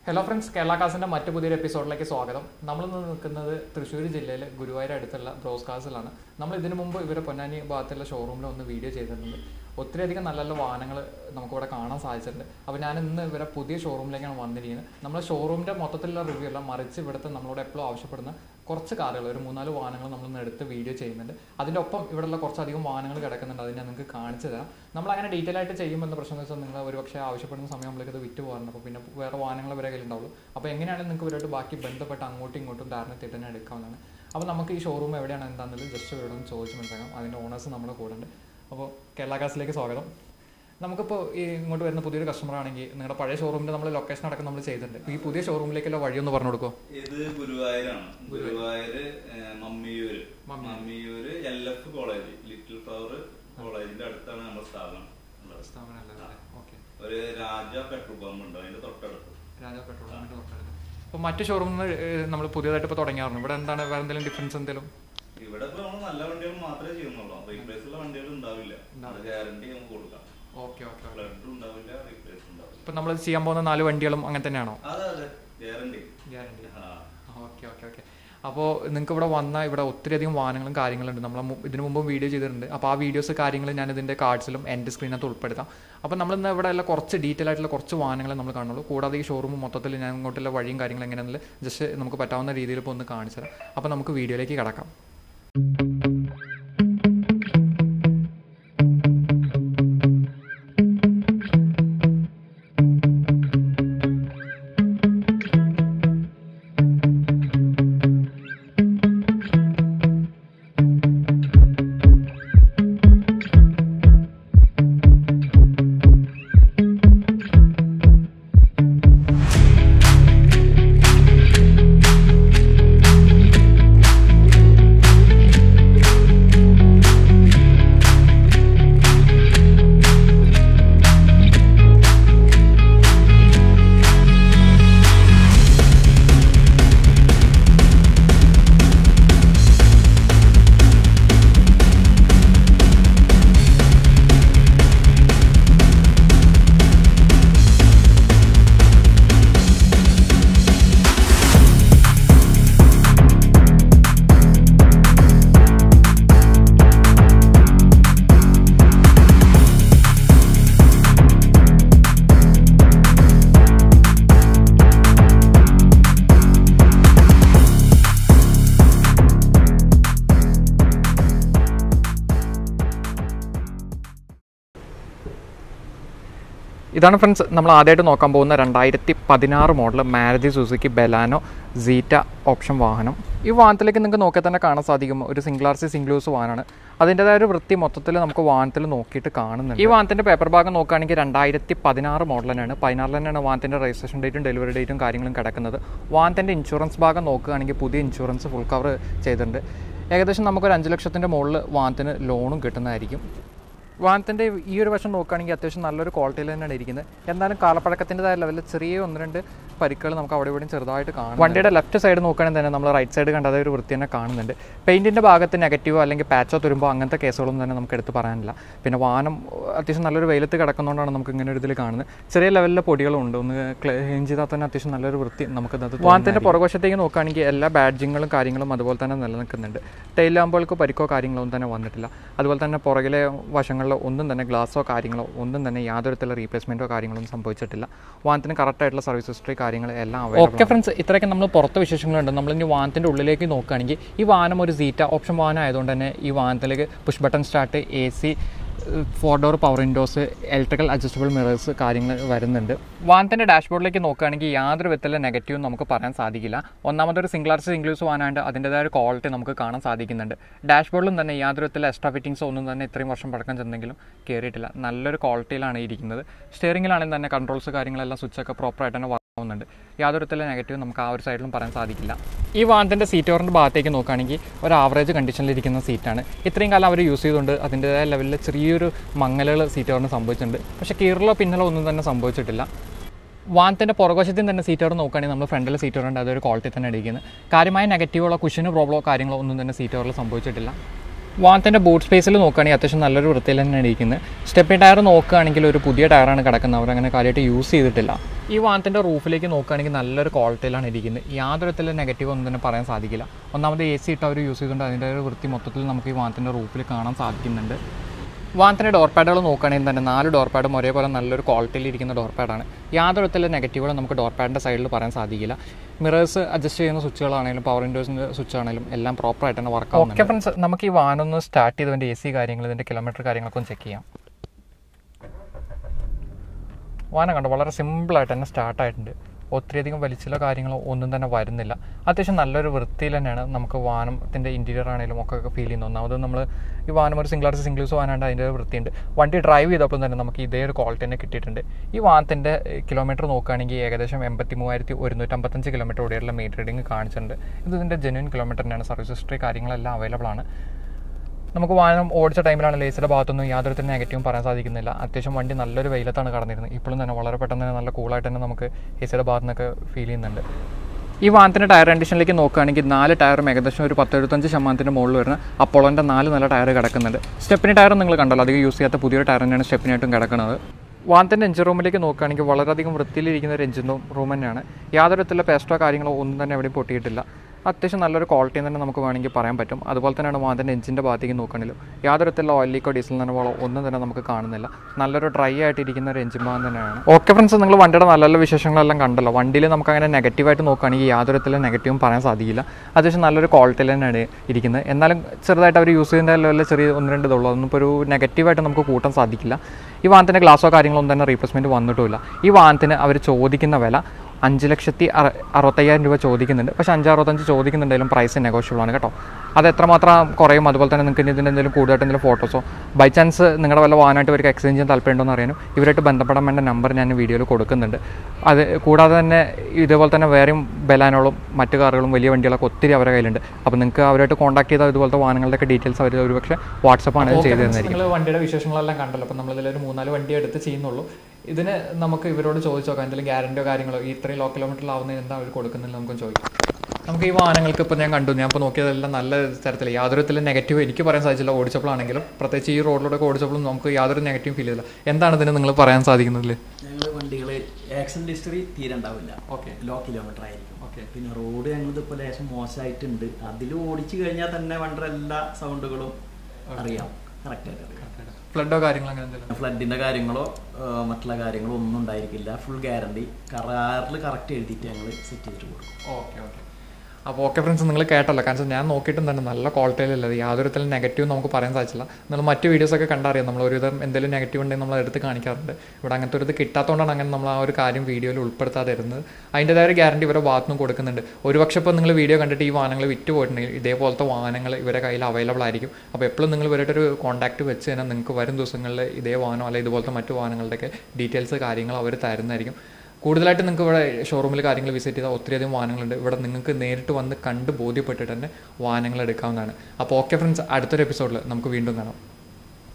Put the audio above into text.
Hello friends Kerala കാസിന്റെ മറ്റു പുതിയൊരു എപ്പിസോഡിലേക്ക് സ്വാഗതം നമ്മൾ ഇന്ന് നിൽക്കുന്നത് തൃശ്ശൂർ ജില്ലയിൽ ഗുരുവായൂർ അടുത്തുള്ള ബ്രോസ് കാസിലാണ് നമ്മൾ ഇതിനു മുമ്പ് ഇവരെ പൊന്നാനി ഭാഗത്തുള്ള ഷോറൂമിൽ ഒന്ന് വീഡിയോ ചെയ്തിട്ടുണ്ട് ഒത്തിരിയധികം നല്ല നല്ല വാഹനങ്ങൾ നമുക്കിവിടെ കാണാൻ സാധിച്ചിട്ടുണ്ട് അപ്പോൾ ഞാൻ ഇന്ന് ഇവരെ പുതിയ ഷോറൂമിലേക്കാണ് വന്നിരിക്കുന്നത് നമ്മൾ ഷോറൂമിൻ്റെ മൊത്തത്തിലുള്ള റിവ്യൂ അല്ല മറിച്ച് ഇവിടുത്തെ നമ്മളോട് എപ്പോഴും ആവശ്യപ്പെടുന്ന കുറച്ച് കാറുകൾ ഒരു മൂന്നാല് വാഹനങ്ങൾ നമ്മൾ ഇന്ന് എടുത്ത് വീഡിയോ ചെയ്യുന്നുണ്ട് അതിൻ്റെ ഒപ്പം ഇവിടെയുള്ള കുറച്ചധികം വാഹനങ്ങൾ കിടക്കുന്നുണ്ട് അത് ഞാൻ നിങ്ങൾക്ക് കാണിച്ചു തരാം നമ്മൾ അങ്ങനെ ഡീറ്റെയിൽ ആയിട്ട് ചെയ്യുമ്പോൾ എന്താ പ്രശ്നം എന്ന് വെച്ചാൽ നിങ്ങൾ ഒരുപക്ഷെ ആവശ്യപ്പെടുന്ന സമയം നമ്മൾക്ക് ഇത് വിറ്റ് പോകാറുണ്ട് അപ്പോൾ പിന്നെ വേറെ വാഹനങ്ങൾ വരെ കയ്യിലുണ്ടാവുള്ളൂ അപ്പോൾ എങ്ങനെയാണ് നിങ്ങൾക്ക് ഇവരോട് ബാക്കി ബന്ധപ്പെട്ട് അങ്ങോട്ടും ഇങ്ങോട്ടും ധാരണ എത്തിയിട്ട് തന്നെ എടുക്കാവുന്നതാണ് അപ്പോൾ നമുക്ക് ഈ ഷോറൂം എവിടെയാണ് എന്താണെന്നുള്ളത് ജസ്റ്റ് ഇവരോട് ഒന്ന് ചോദിച്ച് മനസ്സിലാക്കാം അതിൻ്റെ ഓണേഴ്സ് നമ്മുടെ കൂടെ ഉണ്ട് അപ്പോൾ കേരള കാസിലേക്ക് സ്വാഗതം നമുക്കിപ്പോൾ ഈ ഇങ്ങോട്ട് വരുന്ന പുതിയൊരു കസ്റ്റമർ ആണെങ്കിൽ നിങ്ങളുടെ പഴയ ഷോറൂമിൽ നമ്മൾ ലൊക്കേഷൻ അടക്കം നമ്മൾ ചെയ്തിട്ടുണ്ട് ഈ പുതിയ ഷോറൂമിലേക്കുള്ള വഴി ഒന്ന് പറഞ്ഞു കൊടുക്കുമോ ഇത് ഗുരുവായൂരാണ് ഗുരുവായൂര് ഏഹ്, Mammiyur Mammiyur L F college little flower കോളേജിന്റെ അടുത്താണ് നമ്മുടെ സ്ഥാപനം ഉള്ളത്. ഓക്കെ ഒരു രാജ പെട്രോൾ പമ്പ് ഉണ്ട് അതിന്റെ തൊട്ടടുത്ത് രാജാ പെട്രോൾ അപ്പോൾ മറ്റ് ഷോറൂമിൽ നമ്മൾ പുതിയതായിട്ട് ഇപ്പോൾ തുടങ്ങിയായിരുന്നു ഇവിടെ എന്താണ് വേറെ എന്തെങ്കിലും ഡിഫറൻസ് എന്തെങ്കിലും ഇവിടെ ഇപ്പൊ നമ്മൾ നല്ല വണ്ടികൾ മാത്രമേ ചെയ്യുന്നുള്ളൂ റീപ്ലേസ് ഉള്ള വണ്ടികൾ ഉണ്ടാവില്ല അത് ഗ്യാരണ്ടി നമുക്ക് കൊടുക്കാം ഓക്കെ ഓക്കെ ഫ്ലഡ് ഉണ്ടാവില്ല റീപ്ലേസ് ഉണ്ടാവില്ല ഇപ്പം നമ്മൾ ചെയ്യാൻ പോകുന്ന നാല് വണ്ടികളും അങ്ങനെ തന്നെയാണോ അതെ അതെ ഗ്യാരണ്ടി ഗ്യാരണ്ടി ആ ഓക്കെ ഓക്കെ ഓക്കെ അപ്പോൾ നിങ്ങൾക്ക് ഇവിടെ വന്നാൽ ഇവിടെ ഒത്തിരിയധികം വാഹനങ്ങളും കാര്യങ്ങളുണ്ട് നമ്മൾ ഇതിനു മുമ്പ് വീഡിയോ ചെയ്തിട്ടുണ്ട് അപ്പോൾ ആ വീഡിയോസ് കാര്യങ്ങൾ ഞാൻ ഇതിൻ്റെ കാർഡ്സിലും എൻ്റെ സ്ക്രീനകത്ത് ഉൾപ്പെടുത്താം അപ്പോൾ നമ്മൾ ഇന്ന് ഇവിടെ ഉള്ള കുറച്ച് ഡീറ്റെയിൽ ആയിട്ടുള്ള കുറച്ച് വാഹനങ്ങൾ നമ്മൾ കാണുള്ളൂ കൂടാതെ ഈ ഷോറൂം മൊത്തത്തിൽ ഞാൻ ഇങ്ങോട്ടുള്ള വഴിയും കാര്യങ്ങളും എങ്ങനെയാണെന്ന് ജസ്റ്റ് നമുക്ക് പറ്റാവുന്ന രീതിയിൽ ഇപ്പോൾ ഒന്ന് കാണിച്ചു തരാം അപ്പോൾ നമുക്ക് വീഡിയോയിലേക്ക് കിടക്കാം ഇതാണ് ഫ്രണ്ട്സ് നമ്മൾ ആദ്യമായിട്ട് നോക്കാൻ പോകുന്ന രണ്ടായിരത്തി പതിനാറ് model Maruti Suzuki Baleno Zeta option വാഹനം ഈ വാഹനത്തിലേക്ക് നിങ്ങൾക്ക് നോക്കിയാൽ തന്നെ കാണാൻ സാധിക്കും ഒരു single R C single use വാഹനമാണ് അതിൻ്റെതായ ഒരു വൃത്തി മൊത്തത്തിൽ നമുക്ക് വാഹനത്തിൽ നോക്കിയിട്ട് കാണുന്നുണ്ട് ഈ വാഹനത്തിൻ്റെ പേപ്പർ ഭാഗം നോക്കുകയാണെങ്കിൽ രണ്ടായിരത്തി പതിനാറ് മോഡൽ തന്നെയാണ് പതിനാറിൽ തന്നെയാണ് വാഹനത്തിൻ്റെ രജിസ്ട്രേഷൻ ഡേറ്റും ഡെലിവറി ഡേറ്റും കാര്യങ്ങളും കിടക്കുന്നത് വാഹനത്തിൻ്റെ ഇൻഷുറൻസ് ഭാഗം നോക്കുകയാണെങ്കിൽ പുതിയ ഇൻഷുറൻസ് ഫുൾ കവർ ചെയ്തിട്ടുണ്ട് ഏകദേശം നമുക്കൊരു അഞ്ച് ലക്ഷത്തിൻ്റെ മുകളിൽ വാഹനത്തിന് ലോണും കിട്ടുന്നതായിരിക്കും വാഹനത്തിൻ്റെ ഈ ഒരു വശം നോക്കുകയാണെങ്കിൽ അത്യാവശ്യം നല്ലൊരു ക്വാളിറ്റിയിൽ തന്നെയാണ് ഇരിക്കുന്നത് എന്നാലും കാലപ്പഴക്കത്തിൻ്റെതായ ലെവലിൽ ചെറിയ ഒന്ന് രണ്ട് പരിക്കുകൾ നമുക്ക് അവിടെ ഇവിടെയും ചെറുതായിട്ട് കാണാം വണ്ടിയുടെ ലെഫ്റ്റ് സൈഡ് നോക്കുകയാണെങ്കിൽ തന്നെ നമ്മൾ റൈറ്റ് സൈഡ് കണ്ടത് ഒരു വൃത്തി തന്നെ കാണുന്നുണ്ട് പെയിൻറ്റിൻ്റെ ഭാഗത്ത് നെഗറ്റീവോ അല്ലെങ്കിൽ പാച്ചോ തുരുമ്പോ അങ്ങനത്തെ കേസുകളൊന്നും തന്നെ നമുക്ക് എടുത്ത് പറയാനില്ല പിന്നെ വാഹനം അത്യാവശ്യം നല്ലൊരു വെയിലത്ത് കിടക്കുന്നതുകൊണ്ടാണ് നമുക്ക് ഇങ്ങനെ ഒരു ഇതിൽ കാണുന്നത് ചെറിയ ലെവലിലെ പൊടികളും ഉണ്ട് ഒന്ന് ക്ലീൻ ചെയ്താൽ തന്നെ അത്യാവശ്യം നല്ലൊരു വൃത്തി നമുക്ക് ഇന്നത്തെ വാഹനത്തിൻ്റെ പുറകുവശത്തേക്ക് നോക്കുകയാണെങ്കിൽ എല്ലാ ബാഡ്ജിങ്ങുകളും കാര്യങ്ങളും അതുപോലെ തന്നെ നിലനിൽക്കുന്നുണ്ട് ടെയിൽ ലാമ്പുകൾക്ക് പരിക്കോ കാര്യങ്ങളൊന്നും തന്നെ വന്നിട്ടില്ല അതുപോലെ തന്നെ പുറകിലെ വശങ്ങളിൽ ഒന്നും തന്നെ ഗ്ലാസോ കാര്യങ്ങളോ ഒന്നും തന്നെ യാതൊരു തരത്തിലുള്ള റീപ്ലേസ്മെൻറ്റോ കാര്യങ്ങളൊന്നും സംഭവിച്ചിട്ടില്ല വാഹനത്തിന് കറക്റ്റ് ആയിട്ടുള്ള സർവീസ് ഹിസ്റ്ററി കാര്യങ്ങൾ എല്ലാം ഓക്കെ ഫ്രണ്ട്സ് ഇത്രയൊക്കെ നമ്മൾ പുറത്തെ വിശേഷങ്ങളുണ്ട് നമ്മൾ ഇനി വാഹനത്തിൻ്റെ ഉള്ളിലേക്ക് നോക്കുകയാണെങ്കിൽ ഈ വാഹനം ഒരു സീറ്റ ഓപ്ഷൻ വാഹനം ആയതുകൊണ്ട് തന്നെ ഈ വാഹനത്തിലേക്ക് push button start A C four door power windows electrical adjustable mirrors കാര്യങ്ങൾ വരുന്നുണ്ട് വാഹനത്തിൻ്റെ ഡാഷ്ബോർഡിലേക്ക് നോക്കുകയാണെങ്കിൽ യാതൊരു വിധത്തിലുള്ള നെഗറ്റീവും നമുക്ക് പറയാൻ സാധിക്കില്ല ഒന്നാമതൊരു സിംഗിൾ ആർസ് സിംഗിൾ യൂസ് വാഹനമായിട്ട് അതിൻ്റെതായ ഒരു ക്വാളിറ്റി നമുക്ക് കാണാൻ സാധിക്കുന്നുണ്ട് ഡാഷ്ബോർഡിലും തന്നെ യാതൊരു വിധത്തിലുള്ള എക്സ്ട്രാ ഫിറ്റിങ്സോ ഒന്നും തന്നെ ഇത്രയും വർഷം പഴക്കം ചെന്നെങ്കിലും കയറിയിട്ടില്ല നല്ലൊരു ക്വാളിറ്റിയിലാണ് ഇരിക്കുന്നത് സ്റ്റിയറിംഗിലാണെങ്കിൽ തന്നെ കൺട്രോൾസ് കാര്യങ്ങളെല്ലാം സ്വിച്ചൊക്കെ പ്രോപ്പറായിട്ട് തന്നെ ആവുന്നുണ്ട് യാതൊരു തരത്തിലുള്ള നെഗറ്റീവ് നമുക്ക് ആ ഒരു സൈഡിലും പറയാൻ സാധിക്കില്ല ഈ വാഹനത്തിൻ്റെ സീറ്റ് കവറിൻ്റെ ഭാഗത്തേക്ക് നോക്കുകയാണെങ്കിൽ ഒരു ആവറേജ് കണ്ടീഷനിലിരിക്കുന്ന സീറ്റാണ് ഇത്രയും കാലം അവർ യൂസ് ചെയ്തുകൊണ്ട് അതിൻ്റെതായ ലെവലിൽ ചെറിയൊരു മങ്ങലുകൾ സീറ്റ് കവറിന് സംഭവിച്ചിട്ടുണ്ട് പക്ഷേ കീറലോ പിന്നലോ ഒന്നും തന്നെ സംഭവിച്ചിട്ടില്ല വാഹനത്തിൻ്റെ പുറകുവശത്തിൽ തന്നെ സീറ്റ് കവർ നോക്കുകയാണെങ്കിൽ നമ്മൾ ഫ്രണ്ടിൽ സീറ്റ് കവറുണ്ട് അതൊരു ക്വാളിറ്റി തന്നെ അടിക്കുന്നത് കാര്യമായ നെഗറ്റീവുകളോ കുഷന് പ്രോബ്ലമോ കാര്യങ്ങളോ ഒന്നും തന്നെ സീറ്റ് കവറിൽ സംഭവിച്ചിട്ടില്ല വാഹനത്തിൻ്റെ ബൂട്ട് സ്പേസിൽ നോക്കുകയാണെങ്കിൽ അത്യാവശ്യം നല്ലൊരു വൃത്തിയിൽ തന്നെയാണ് ഇരിക്കുന്നത് സ്റ്റെപ്പിംഗ് ടയർ നോക്കുകയാണെങ്കിൽ ഒരു പുതിയ ടയറാണ് കിടക്കുന്നത് അവരങ്ങനെ കാര്യമായിട്ട് യൂസ് ചെയ്തിട്ടില്ല ഈ വാഹനത്തിൻ്റെ റൂഫിലേക്ക് നോക്കുകയാണെങ്കിൽ നല്ലൊരു ക്വാളിറ്റിയിലാണ് ഇരിക്കുന്നത് യാതൊരു തരത്തിലുള്ള നെഗറ്റീവ് ഒന്നും തന്നെ പറയാൻ സാധിക്കില്ല ഒന്നാമത് എ സി ഇട്ട് അവർ യൂസ് ചെയ്തുകൊണ്ട് അതിൻ്റെ ഒരു വൃത്തി മൊത്തത്തിൽ നമുക്ക് ഈ വാഹനത്തിൻ്റെ റൂഫിൽ കാണാൻ സാധിക്കുന്നുണ്ട് വാഹനത്തിൻ്റെ ഡോർ പാഡുകൾ നോക്കുകയാണെങ്കിൽ തന്നെ നാല് ഡോർ പാഡും ഒരേപോലെ നല്ലൊരു ക്വാളിറ്റിയിൽ ഇരിക്കുന്ന ഡോർ പാഡാണ് യാതൊരു തരത്തിലുള്ള നെഗറ്റീവുകളും നമുക്ക് ഡോർ പാഡിൻ്റെ സൈഡിൽ പറയാൻ സാധിക്കില്ല മിറേഴ്സ് അഡ്ജസ്റ്റ് ചെയ്യുന്ന സ്വിച്ചുകളാണെങ്കിലും പവർ വിൻഡോസിൻ്റെ സ്വിച്ച് ആണെങ്കിലും എല്ലാം പ്രോപ്പർ ആയിട്ട് തന്നെ വർക്ക് ഓക്കെ ഫ്രണ്ട്സ് നമുക്ക് ഈ വാഹനം ഒന്ന് സ്റ്റാർട്ട് ചെയ്തതിൻ്റെ എ സി കാര്യങ്ങൾ ഇതിൻ്റെ കിലോമീറ്റർ കാര്യങ്ങളൊക്കെ ഒന്ന് ചെക്ക് ചെയ്യാം വാഹനം കണ്ടോ വളരെ സിമ്പിളായിട്ട് തന്നെ സ്റ്റാർട്ടായിട്ടുണ്ട് ഒത്തിരിയധികം വലിച്ചിലോ കാര്യങ്ങളോ ഒന്നും തന്നെ വരുന്നില്ല അത്യാവശ്യം നല്ലൊരു വൃത്തിയിൽ തന്നെയാണ് നമുക്ക് വാഹനത്തിൻ്റെ ഇൻറ്റീരിയർ ആണെങ്കിലും ഒക്കെ ഫീൽ ചെയ്യുന്നത് ഒന്നാമത് നമ്മൾ ഈ വാഹനം ഒരു സിംഗിൾ സിംഗിൾ യൂസ് വാഹനമുണ്ട് അതിൻ്റെ ഒരു വൃത്തിയുണ്ട് വണ്ടി ഡ്രൈവ് ചെയ്തപ്പോൾ തന്നെ നമുക്ക് ഇതേ ഒരു ക്വാളിറ്റി തന്നെ കിട്ടിയിട്ടുണ്ട് ഈ വാഹനത്തിൻ്റെ കിലോമീറ്റർ നോക്കുകയാണെങ്കിൽ ഏകദേശം എൺപത്തി മൂവായിരത്തി ഒരുന്നൂറ്റമ്പത്തഞ്ച് കിലോമീറ്റർ ഓടിയുള്ള മീറ്റർ റീഡിങ് കാണിച്ചിട്ടുണ്ട് ഇത് ഇതിൻ്റെ ജെന്യൂൻ കിലോമീറ്റർ തന്നെയാണ് സർവീസ് ഹിസ്റ്ററി കാര്യങ്ങളെല്ലാം അവൈലബിൾ ആണ് നമുക്ക് വാഹനം ഓടിച്ച ടൈമിലാണ് ലേസിയുടെ ഭാഗത്തൊന്നും യാതൊരു തന്നെ നെഗറ്റീവും പറയാൻ സാധിക്കുന്നില്ല അത്യാവശ്യം വണ്ടി നല്ലൊരു വെയിലത്താണ് കടന്നിരുന്നത് ഇപ്പോഴും തന്നെ വളരെ പെട്ടെന്ന് തന്നെ നല്ല കൂളായിട്ട് തന്നെ നമുക്ക് എസിയുടെ ഭാഗത്തു നിന്നൊക്കെ ഫീൽ ചെയ്യുന്നുണ്ട് ഈ വാഹനത്തിൻ്റെ ടയർ കണ്ടീഷനിലേക്ക് നോക്കുകയാണെങ്കിൽ നാല് ടയറും ഏകദേശം ഒരു പത്തെഴുപത്തഞ്ച് ശതമാനത്തിൻ്റെ മുകളിൽ വരുന്ന അപ്പോളോൻ്റെ നാല് നല്ല ടയർ കിടക്കുന്നുണ്ട് സ്റ്റെപ്പിന് ടയർ നിങ്ങൾ കണ്ടല്ലോ അധികം യൂസ് ചെയ്യാത്ത പുതിയൊരു ടയർ തന്നെയാണ് സ്റ്റെപ്പിനായിട്ടും കിടക്കുന്നത് വാഹനത്തിൻ്റെ എഞ്ചിൻ റൂമിലേക്ക് നോക്കുകയാണെങ്കിൽ വളരെയധികം വൃത്തിയിലിരിക്കുന്ന ഒരു എഞ്ചിൻ റൂം തന്നെയാണ് യാതൊരു വിധത്തിലുള്ള പേസ്റ്റോ കാര്യങ്ങളോ ഒന്നും തന്നെ എവിടെയും പൊട്ടിയിട്ടില്ല അത്യാവശ്യം നല്ലൊരു ക്വാളിറ്റി തന്നെ നമുക്ക് വേണമെങ്കിൽ പറയാൻ പറ്റും അതുപോലെ തന്നെയാണ് വാഹനത്തിൻ്റെ എഞ്ചിൻ്റെ ഭാഗത്തേക്ക് നോക്കുകയാണെങ്കിലും യാതൊരു വിധത്തിലുള്ള ഓയിൽ ലീക്കോ ഡീസൽ നനവളോ ഒന്നും തന്നെ നമുക്ക് കാണുന്നില്ല നല്ലൊരു ഡ്രൈ ആയിട്ടിരിക്കുന്ന ഒരു എഞ്ചിൻ ഭാഗം തന്നെയാണ് ഓക്കെ ഫ്രണ്ട്സ് നിങ്ങൾ വണ്ടിയുടെ നല്ല നല്ല വിശേഷങ്ങളെല്ലാം കണ്ടല്ലോ വണ്ടിയിൽ നമുക്ക് അങ്ങനെ നെഗറ്റീവായിട്ട് നോക്കുകയാണെങ്കിൽ യാതൊരു വിധത്തിലുള്ള നെഗറ്റീവും പറയാൻ സാധിക്കില്ല അത്യാവശ്യം നല്ലൊരു ക്വാളിറ്റിയിൽ തന്നെയാണ് ഇരിക്കുന്നത് എന്നാലും ചെറുതായിട്ട് അവർ യൂസ് ചെയ്യുന്ന ലെവലിൽ ചെറിയ ഒന്ന് രണ്ട് ഇതുള്ളൂ അതൊന്നും ഇപ്പോൾ ഒരു നെഗറ്റീവായിട്ട് നമുക്ക് കൂട്ടാൻ സാധിക്കില്ല ഈ വാഹനത്തിൻ്റെ ഗ്ലാസോ കാര്യങ്ങളോ ഒന്നും തന്നെ റീപ്ലേസ്മെൻറ്റ് വന്നിട്ടുമില്ല ഈ വാഹനത്തിന് അവർ ചോദിക്കുന്ന വില അഞ്ച് ലക്ഷത്തി അറ അറുപത്തയ്യായിരം രൂപ ചോദിക്കുന്നുണ്ട് പക്ഷേ അഞ്ച് അറുപത്തഞ്ച് ചോദിക്കുന്നുണ്ടെങ്കിലും പ്രൈസ് നെഗോഷ്യബിൾ ആണ് കേട്ടോ അത് എത്രമാത്രം കുറയും അതുപോലെ തന്നെ നിങ്ങൾക്ക് ഇനി ഇതിൻ്റെ എന്തെങ്കിലും കൂടുതലായിട്ട് എന്തെങ്കിലും ഫോട്ടോസോ ബൈ ചാൻസ് നിങ്ങളുടെ വല്ല വാഹനമായിട്ട് ഇവർക്ക് എക്സ്ചേഞ്ച് ചെയ്യാൻ താല്പര്യമുണ്ടോ എന്ന് അറിയാനും ഇവരായിട്ട് ബന്ധപ്പെടാൻ വേണ്ട നമ്പർ ഞാൻ വീഡിയോയിൽ കൊടുക്കുന്നുണ്ട് അത് കൂടാതെ തന്നെ ഇതേപോലെ തന്നെ വേറെയും ബലാനോളും മറ്റു കാറുകളും വലിയ വണ്ടികളൊക്കെ ഒത്തിരി അവരുടെ കയ്യിലുണ്ട് അപ്പോൾ നിങ്ങൾക്ക് അവരായിട്ട് കോൺടാക്ട് ചെയ്താൽ ഇതുപോലത്തെ വാഹനങ്ങളുടെയൊക്കെ ഡീറ്റെയിൽസ് അവർ ഒരുപക്ഷെ വാട്സപ്പാണ് ചെയ്തു തന്നിരിക്കും നിങ്ങൾ വണ്ടിയുടെ വിശേഷങ്ങളെല്ലാം കണ്ടല്ലോ അപ്പോൾ നമ്മളിതിലൊരു മൂന്നാല് വണ്ടി എടുത്ത് ചെയ്യുന്നുള്ളൂ ഇതിന് നമുക്ക് ഇവരോട് ചോദിച്ചു നോക്കാം എന്തെങ്കിലും ഗ്യാരണ്ടിയോ കാര്യങ്ങളോ ഈ ഇത്രയും ലോ കിലോമീറ്ററിലാവുന്നതിന് എന്താ അവർ കൊടുക്കുന്നില്ല നമുക്ക് ചോദിക്കാം നമുക്ക് ഈ വാഹനങ്ങൾക്ക് ഇപ്പോൾ ഞാൻ കണ്ടു ഞാൻ ഇപ്പോൾ നോക്കിയതെല്ലാം നല്ല തരത്തിൽ യാതൊരു തരത്തിലും നെഗറ്റീവ് എനിക്ക് പറയാൻ സാധിച്ചില്ല ഓടിച്ചപ്പോഴാണെങ്കിലും പ്രത്യേകിച്ച് ഈ റോഡിലൂടെ ഓടിച്ചപ്പോഴും നമുക്ക് യാതൊരു നെഗറ്റീവ് ഫീൽ ചെയ്തില്ല എന്താണ് ഇതിന് നിങ്ങൾ പറയാൻ സാധിക്കുന്നതിൽ ഞങ്ങൾ വണ്ടികൾ ആക്സിഡന്റ് ഹിസ്റ്ററി തീരെ ഉണ്ടാവില്ല ഓക്കെ ലോ കിലോമീറ്റർ ആയിരിക്കും ഓക്കെ പിന്നെ റോഡ് ഞങ്ങളിത് ഇപ്പോൾ ലേശം മോശമായിട്ടുണ്ട് അതിൽ ഓടിച്ചു കഴിഞ്ഞാൽ തന്നെ വണ്ടിയുടെ എല്ലാ സൗണ്ടുകളും അറിയാം കറക്റ്റായിട്ട് അറിയാം ഫ്ലഡോ കാര്യങ്ങളോ അങ്ങനെ എന്തെങ്കിലും ഫ്ലഡിന്റെ കാര്യങ്ങളോ ആ, മറ്റുള്ള കാര്യങ്ങളോ ഒന്നും ഉണ്ടായിരിക്കില്ല ഫുൾ ഗ്യാരണ്ടി കറാറിൽ കറക്റ്റ് എഴുതിയിട്ട് ഞങ്ങൾ സെറ്റ് ചെയ്തിട്ട് കൊടുക്കും ഓക്കെ ഓക്കെ അപ്പോൾ ഓക്കെ ഫ്രണ്ട്സ് നിങ്ങൾ കേട്ടല്ലോ കാരണം ഞാൻ നോക്കിയിട്ടും തന്നെ നല്ല ക്വാളിറ്റിയിലുള്ളത് യാതൊരു തരം നെഗറ്റീവ് നമുക്ക് പറയാൻ സാധിച്ചില്ല നിങ്ങൾ മറ്റു വീഡിയോസൊക്കെ കണ്ടറിയാം നമ്മൾ ഒരുവിധം എന്തെങ്കിലും നെഗറ്റീവ് ഉണ്ടെങ്കിൽ നമ്മൾ എടുത്ത് കാണിക്കാറുണ്ട് ഇവിടെ അങ്ങനത്തെ ഒരു ഇത് കിട്ടാത്തതുകൊണ്ടാണ് അങ്ങനെ നമ്മൾ ആ ഒരു കാര്യം വീഡിയോയിൽ ഉൾപ്പെടുത്താതെ ഇരുന്നത് അതിൻ്റെതായ ഒരു ഗ്യാരണ്ടി ഇവരെ ഭാഗത്തുനിന്ന് കൊടുക്കുന്നുണ്ട് ഒരുപക്ഷെ ഇപ്പോൾ നിങ്ങൾ വീഡിയോ കണ്ടിട്ട് ഈ വാഹനങ്ങൾ വിറ്റ് പോയിട്ടുണ്ടെങ്കിൽ ഇതേപോലത്തെ വാഹനങ്ങൾ ഇവരെ കയ്യിൽ അവൈലബിൾ ആയിരിക്കും അപ്പോൾ എപ്പോഴും നിങ്ങൾ ഇവരായിട്ടൊരു കോൺടാക്ട് വെച്ച് കഴിഞ്ഞാൽ നിങ്ങൾക്ക് വരും ദിവസങ്ങളിൽ ഇതേ വാഹനം അല്ലെങ്കിൽ ഇതുപോലത്തെ മറ്റു വാഹനങ്ങളുടെയൊക്കെ ഡീറ്റെയിൽസ് കാര്യങ്ങൾ അവർ തരുന്നതായിരിക്കും കൂടുതലായിട്ട് നിങ്ങൾക്ക് ഇവിടെ ഷോറൂമിൽ കാര്യങ്ങൾ വിസിറ്റ് ചെയ്താൽ ഒത്തിരിയധികം വാഹനങ്ങളുണ്ട് ഇവിടെ നിങ്ങൾക്ക് നേരിട്ട് വന്ന് കണ്ട് ബോധ്യപ്പെട്ടിട്ട് തന്നെ വാഹനങ്ങൾ എടുക്കാവുന്നതാണ് അപ്പോൾ ഓക്കെ ഫ്രണ്ട്സ് അടുത്തൊരു എപ്പിസോഡിൽ നമുക്ക് വീണ്ടും കാണാം